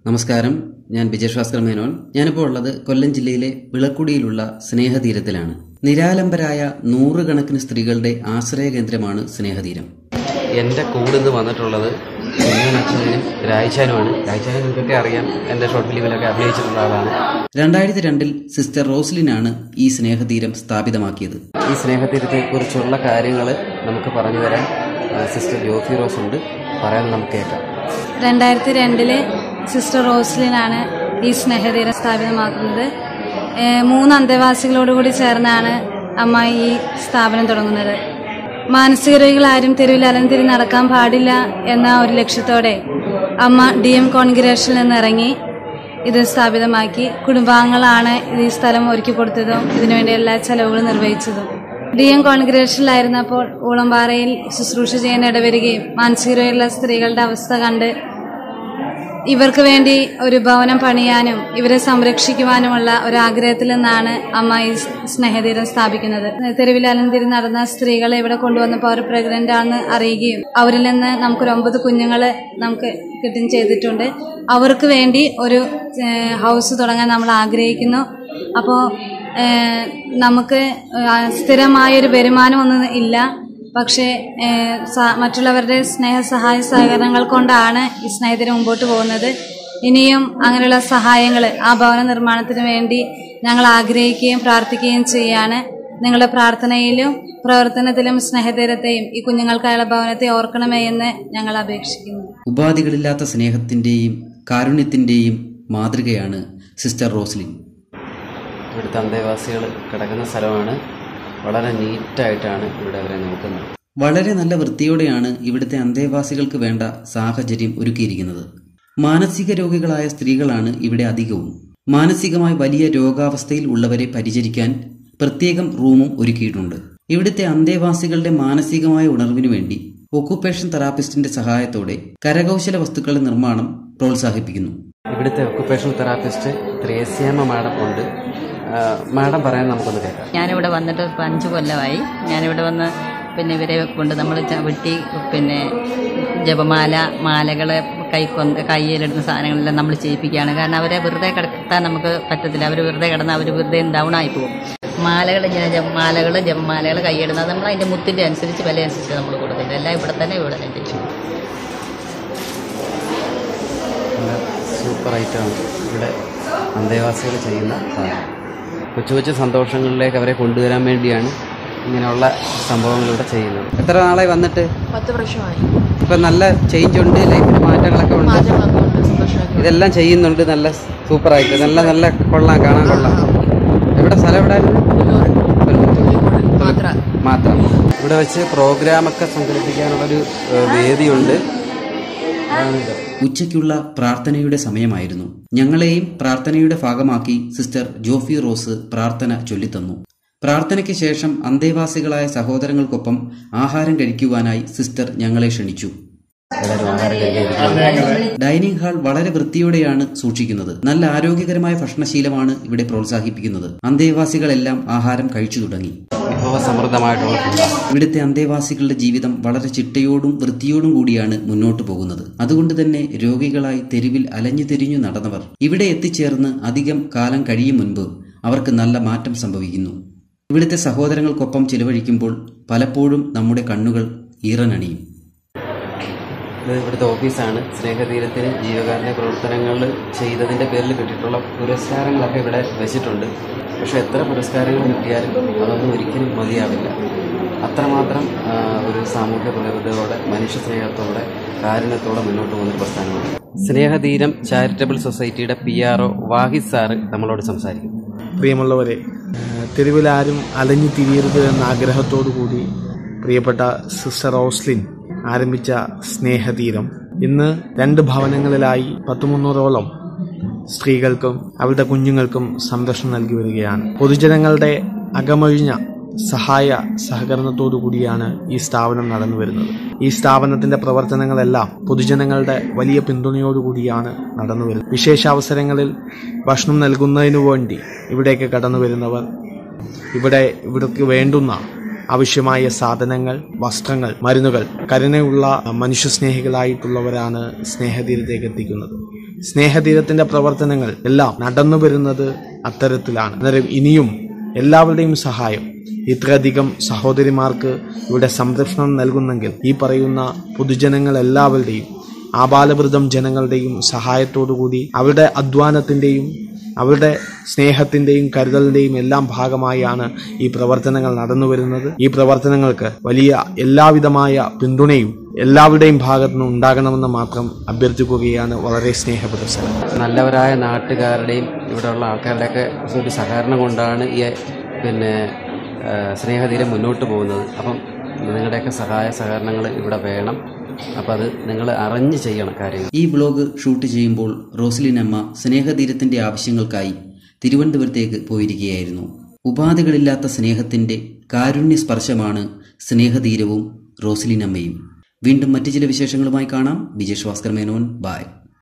നമസ്കാരം ഞാൻ വിജയഭാസ്കർ മേനോൻ ഞാനിപ്പോൾ ഉള്ളത് കൊല്ലം ജില്ലയിലെ വിളക്കുടിയിലുള്ള സ്നേഹതീരത്തിലാണ് നിരാലംബരായ നൂറുകണക്കിന് സ്ത്രീകളുടെ ആശ്രയ കേന്ദ്രമാണ് സ്നേഹതീരം എൻ്റെ കൂടെ നിന്ന് വന്നിട്ടുള്ളത് കുഞ്ഞനച്ഛനും രായ്ച്ചാനുമാണ് രായ്ച്ചാനും നിങ്ങൾക്കൊക്കെ അറിയാം എൻ്റെ ഷോർട്ട് ഫിലിമിലൊക്കെ അഭിനയിച്ചിട്ടുള്ള ആളാണ് രണ്ടായിരത്തി രണ്ടിൽ സിസ്റ്റർ റോസ്ലിനാണ് ഈ സ്നേഹതീരം സ്ഥാപിതമാക്കിയത് ഈ സ്നേഹതീരത്തെക്കുറിച്ചുള്ള കാര്യങ്ങൾ നമുക്ക് പറഞ്ഞു തരാൻ ആ, സിസ്റ്റർ ജോഫി റോസ് ഉണ്ട് പറയാൻ നമുക്ക് കേൾക്കാം രണ്ടായിരത്തി രണ്ടില് സിസ്റ്റർ റോസ്ലിനാണ് ഈ സ്നേഹതീരം സ്ഥാപിതമാക്കുന്നത് ഏഹ് മൂന്ന് അന്തേവാസികളോടുകൂടി ചേർന്നാണ് അമ്മ ഈ സ്ഥാപനം തുടങ്ങുന്നത് മാനസിക രോഗികളാരും തെരുവിൽ അലന്തിരി നടക്കാൻ പാടില്ല എന്ന ഒരു ലക്ഷ്യത്തോടെ അമ്മ ഡി എം കോൺഗ്രേഷനിൽ നിന്ന് ഇറങ്ങി ഇത് സ്ഥാപിതമാക്കി കുടുംബാംഗങ്ങളാണ് ഈ സ്ഥലം ഒരുക്കി കൊടുത്തതും ഇതിനുവേണ്ടി എല്ലാ ചെലവുകളും നിർവഹിച്ചതും ഡി എം കോൺഗ്രേഷനിലായിരുന്നപ്പോൾ ഊളംപാറയിൽ ശുശ്രൂഷ ചെയ്യാൻ ഇടവരികയും മാനസിക രോഗമുള്ള സ്ത്രീകളുടെ അവസ്ഥ കണ്ട് ഇവർക്ക് വേണ്ടി ഒരു ഭവനം പണിയാനും ഇവരെ സംരക്ഷിക്കുവാനുമുള്ള ഒരു ആഗ്രഹത്തിൽ നിന്നാണ് അമ്മ ഈ സ്നേഹതീരം സ്ഥാപിക്കുന്നത് തെരുവിൽ അലന്തിരി നടന്ന സ്ത്രീകളെ ഇവിടെ കൊണ്ടുവന്നപ്പോൾ അവർ പ്രഗ്നന്റ് ആണെന്ന് അറിയുകയും അവരിൽ നിന്ന് നമുക്കൊരു ഒമ്പത് കുഞ്ഞുങ്ങളെ നമുക്ക് കിട്ടുകയും ചെയ്തിട്ടുണ്ട് അവർക്ക് വേണ്ടി ഒരു ഏഹ്, ഹൗസ് തുടങ്ങാൻ നമ്മൾ ആഗ്രഹിക്കുന്നു അപ്പോൾ ഏഹ്, നമുക്ക് ആ, സ്ഥിരമായൊരു വരുമാനമൊന്നും ഇല്ല പക്ഷേ ഏഹ്, സ- മറ്റുള്ളവരുടെ സ്നേഹ സഹായ സഹകരണങ്ങൾ കൊണ്ടാണ് ഈ സ്നേഹത്തിന് മുമ്പോട്ട് പോകുന്നത് ഇനിയും അങ്ങനെയുള്ള സഹായങ്ങൾ ആ ഭവന നിർമ്മാണത്തിന് വേണ്ടി ഞങ്ങൾ ആഗ്രഹിക്കുകയും പ്രാർത്ഥിക്കുകയും ചെയ്യാണ് നിങ്ങളുടെ പ്രാർത്ഥനയിലും പ്രവർത്തനത്തിലും സ്നേഹതീരത്തെയും ഈ കുഞ്ഞുങ്ങൾക്കായുള്ള ഭവനത്തെ ഓർക്കണമേ എന്ന് ഞങ്ങൾ അപേക്ഷിക്കുന്നു ഉപാധികളില്ലാത്ത സ്നേഹത്തിന്റെയും കാരുണ്യത്തിന്റെയും മാതൃകയാണ് സിസ്റ്റർ റോസ്ലിൻ ഇവിടുത്തെ അന്തേവാസികൾ കിടക്കുന്ന സ്ഥലമാണ് വളരെ നീറ്റായിട്ടാണ് ഇവിടെ അവരെ നോക്കുന്നത് വളരെ നല്ല വൃത്തിയോടെയാണ് ഇവിടുത്തെ അന്തേവാസികൾക്ക് വേണ്ട സാഹചര്യം ഒരുക്കിയിരിക്കുന്നത് മാനസിക രോഗികളായ സ്ത്രീകളാണ് ഇവിടെ അധികവും മാനസികമായി വലിയ രോഗാവസ്ഥയിൽ ഉള്ളവരെ പരിചരിക്കാൻ പ്രത്യേകം റൂമും ഒരുക്കിയിട്ടുണ്ട് ഇവിടുത്തെ അന്തേവാസികളുടെ മാനസികമായ ഉണർവിനു വേണ്ടി ഒക്കുപേഷൻ തെറാപ്പിസ്റ്റിന്റെ സഹായത്തോടെ കരകൗശല വസ്തുക്കളുടെ നിർമ്മാണം പ്രോത്സാഹിപ്പിക്കുന്നു ഇവിടുത്തെ ഒക്കുപേഷണൽ തെറാപ്പിസ്റ്റ് ത്രേസ്യാമ്മ മാഡം ഉണ്ട് ആ, മാഡം പറയാൻ നമുക്കൊന്ന് കേൾക്കാം ഞാനിവിടെ വന്നിട്ട് ഇപ്പം അഞ്ച് കൊല്ലമായി ഞാനിവിടെ വന്ന് പിന്നെ ഇവരെ കൊണ്ട് നമ്മൾ ചവിട്ടി പിന്നെ ജപമാല മാലകൾ കൈക്കൊന്ന് കയ്യിലിടുന്ന സാധനങ്ങളെല്ലാം നമ്മൾ ചെയ്യിപ്പിക്കുകയാണ് കാരണം അവരെ വെറുതെ കിടത്താൻ നമുക്ക് പറ്റത്തില്ല അവർ വെറുതെ കിടന്നാൽ അവർ വെറുതെ ഡൗൺ ആയി പോകും മാലകൾ ഇങ്ങനെ ജപമാലകൾ ജപമാലകൾ കൈയിടുന്നത് നമ്മൾ അതിൻ്റെ മുത്തിൻ്റെ അനുസരിച്ച് വില അനുസരിച്ച് നമ്മൾ കൊടുക്കുന്നത് എല്ലാം ഇവിടെ തന്നെ ഇവിടെ തന്നെ ചെയ്യും നല്ല സൂപ്പർ ഐറ്റമാണ് ഇവിടെ അന്തേവാസികൾ ചെയ്യുന്ന സാധനം കൊച്ചു കൊച്ചു സന്തോഷങ്ങളിലേക്ക് അവരെ കൊണ്ടുവരാൻ വേണ്ടിയാണ് ഇങ്ങനെയുള്ള സംഭവങ്ങൾ ഇവിടെ ചെയ്യുന്നത് എത്ര നാളായി വന്നിട്ട് പത്ത് വർഷമായി ഇപ്പം നല്ല ചേഞ്ച് ഉണ്ട് ലൈഫിൽ മാറ്റങ്ങളൊക്കെ ഉണ്ട് മാറ്റം വന്നുകൊണ്ട് സന്തോഷമായി ഇതെല്ലാം ചെയ്യുന്നുണ്ട് നല്ല സൂപ്പറായിട്ട് നല്ല നല്ല കൊള്ളാം കാണാൻ കൊള്ളാം എവിടെ സ്ഥലം എവിടെ മാത്രം മാത്രം ഇവിടെ വെച്ച് പ്രോഗ്രാമൊക്കെ സംഘടിപ്പിക്കാനുള്ളൊരു ഏഹ്, വേദിയുണ്ട് അതാണിത്. ഉച്ചയ്ക്കുള്ള പ്രാർത്ഥനയുടെ സമയമായിരുന്നു ഞങ്ങളെയും പ്രാർത്ഥനയുടെ ഭാഗമാക്കി സിസ്റ്റർ ജോഫി റോസ് പ്രാർത്ഥന ചൊല്ലിത്തന്നു പ്രാർത്ഥനയ്ക്ക് ശേഷം അന്തേവാസികളായ സഹോദരങ്ങൾക്കൊപ്പം ആഹാരം കഴിക്കുവാനായി സിസ്റ്റർ ഞങ്ങളെ ക്ഷണിച്ചു എല്ലാവരും ആഹാരം കഴിക്കാൻ ഡൈനിങ് ഹാൾ വളരെ വൃത്തിയോടെയാണ് സൂക്ഷിക്കുന്നത് നല്ല ആരോഗ്യകരമായ ഭക്ഷണശീലമാണ് ഇവിടെ പ്രോത്സാഹിപ്പിക്കുന്നത് അന്തേവാസികളെല്ലാം ആഹാരം കഴിച്ചു തുടങ്ങി വിഭവ സമൃദ്ധമായിട്ടുള്ള ഫുഡാണ് ഇവിടുത്തെ അന്തേവാസികളുടെ ജീവിതം വളരെ ചിട്ടയോടും വൃത്തിയോടും കൂടിയാണ് മുന്നോട്ടു പോകുന്നത് അതുകൊണ്ട് തന്നെ രോഗികളായി തെരുവിൽ അലഞ്ഞു തിരിഞ്ഞു നടന്നവർ ഇവിടെ എത്തിച്ചേർന്ന് അധികം കാലം കഴിയും മുൻപ് അവർക്ക് നല്ല മാറ്റം സംഭവിക്കുന്നു ഇവിടുത്തെ സഹോദരങ്ങൾക്കൊപ്പം ചിലവഴിക്കുമ്പോൾ പലപ്പോഴും നമ്മുടെ കണ്ണുകൾ ഈറനണിയും ഇത് ഇവിടുത്തെ ഓഫീസാണ് സ്നേഹതീരത്തിന് ജീവകാരുണ്യ പ്രവർത്തനങ്ങൾ ചെയ്തതിന്റെ പേരിൽ കിട്ടിയിട്ടുള്ള പുരസ്കാരങ്ങളൊക്കെ ഇവിടെ വെച്ചിട്ടുണ്ട് പക്ഷെ എത്ര പുരസ്കാരങ്ങൾ കിട്ടിയാലും അതൊന്നും ഒരിക്കലും മതിയാവില്ല അത്രമാത്രം ആ, ഒരു സാമൂഹ്യ പ്രതിബദ്ധതയോടെ മനുഷ്യ സ്നേഹത്തോടെ കാരുണ്യത്തോടെ മുന്നോട്ട് പോകുന്ന ഒരു പ്രസ്ഥാനമാണ് സ്നേഹതീരം ചാരിറ്റബിൾ സൊസൈറ്റിയുടെ P R O Wahid sir നമ്മളോട് സംസാരിക്കും പ്രിയമുള്ളവരെ ഏഹ് തെരുവിലാരും അലഞ്ഞു തിരിയരുത് എന്ന ആഗ്രഹത്തോടു കൂടി പ്രിയപ്പെട്ട സിസ്റ്റർ റോസ്ലിൻ ആരംഭിച്ച സ്നേഹതീരം ഇന്ന് രണ്ട് ഭവനങ്ങളിലായി പത്ത് മുന്നൂറോളം സ്ത്രീകൾക്കും അവരുടെ കുഞ്ഞുങ്ങൾക്കും സംരക്ഷണം നൽകി വരികയാണ് പൊതുജനങ്ങളുടെ അകമൊഴിഞ്ഞ സഹായ സഹകരണത്തോടു കൂടിയാണ് ഈ സ്ഥാപനം നടന്നു വരുന്നത് ഈ സ്ഥാപനത്തിന്റെ പ്രവർത്തനങ്ങളെല്ലാം പൊതുജനങ്ങളുടെ വലിയ പിന്തുണയോടുകൂടിയാണ് നടന്നു വരുന്നത് വിശേഷാവസരങ്ങളിൽ ഭക്ഷണം നൽകുന്നതിനു വേണ്ടി ഇവിടേക്ക് കടന്നു വരുന്നവർ ഇവിടെ ഇവിടേക്ക് വേണ്ടുന്ന ആവശ്യമായ സാധനങ്ങൾ വസ്ത്രങ്ങൾ മരുന്നുകൾ കരുണയുള്ള മനുഷ്യസ്നേഹികളായിട്ടുള്ളവരാണ് സ്നേഹതീരത്തേക്ക് എത്തിക്കുന്നത് സ്നേഹതീരത്തിന്റെ പ്രവർത്തനങ്ങൾ എല്ലാം നടന്നു വരുന്നത് അത്തരത്തിലാണ് അന്നേരം ഇനിയും എല്ലാവരുടെയും സഹായം ഇത്രയധികം സഹോദരിമാർക്ക് ഇവിടെ സംരക്ഷണം നൽകുന്നെങ്കിൽ ഈ പറയുന്ന പൊതുജനങ്ങൾ എല്ലാവരുടെയും ആബാലവൃതം ജനങ്ങളുടെയും സഹായത്തോടുകൂടി അവരുടെ അധ്വാനത്തിന്റെയും അവരുടെ സ്നേഹത്തിന്റെയും കരുതലിന്റെയും എല്ലാം ഭാഗമായാണ് ഈ പ്രവർത്തനങ്ങൾ നടന്നു വരുന്നത് ഈ പ്രവർത്തനങ്ങൾക്ക് വലിയ എല്ലാവിധമായ പിന്തുണയും എല്ലാവരുടെയും ഭാഗത്തു നിന്നും ഉണ്ടാകണമെന്ന് മാത്രം അഭ്യർത്ഥിക്കുകയാണ് വളരെ സ്നേഹപുരസ്സരം നല്ലവരായ നാട്ടുകാരുടെയും ഇവിടെയുള്ള ആൾക്കാരുടെയൊക്കെ ഒരു സഹകരണം കൊണ്ടാണ് ഈ പിന്നെ ആ, സ്നേഹതീരം മുന്നോട്ട് പോകുന്നത് അപ്പം നിങ്ങളുടെയൊക്കെ സഹായ സഹകരണങ്ങൾ ഇവിടെ വേണം അപ്പം അത് നിങ്ങൾ അറിഞ്ഞ് ചെയ്യണം കാര്യങ്ങൾ ഈ വ്ലോഗ് ഷൂട്ട് ചെയ്യുമ്പോൾ റോസ്ലിൻ അമ്മ സ്നേഹതീരത്തിന്റെ ആവശ്യങ്ങൾക്കായി തിരുവനന്തപുരത്തേക്ക് പോയിരിക്കുകയായിരുന്നു ഉപാധികളില്ലാത്ത സ്നേഹത്തിന്റെ കാരുണ്യ സ്പർശമാണ് സ്നേഹതീരവും റോസ്ലിൻ അമ്മയും വീണ്ടും മറ്റു ചില വിശേഷങ്ങളുമായി കാണാം വിജയ് ഭാസ്കർ മേനോൻ ബായ്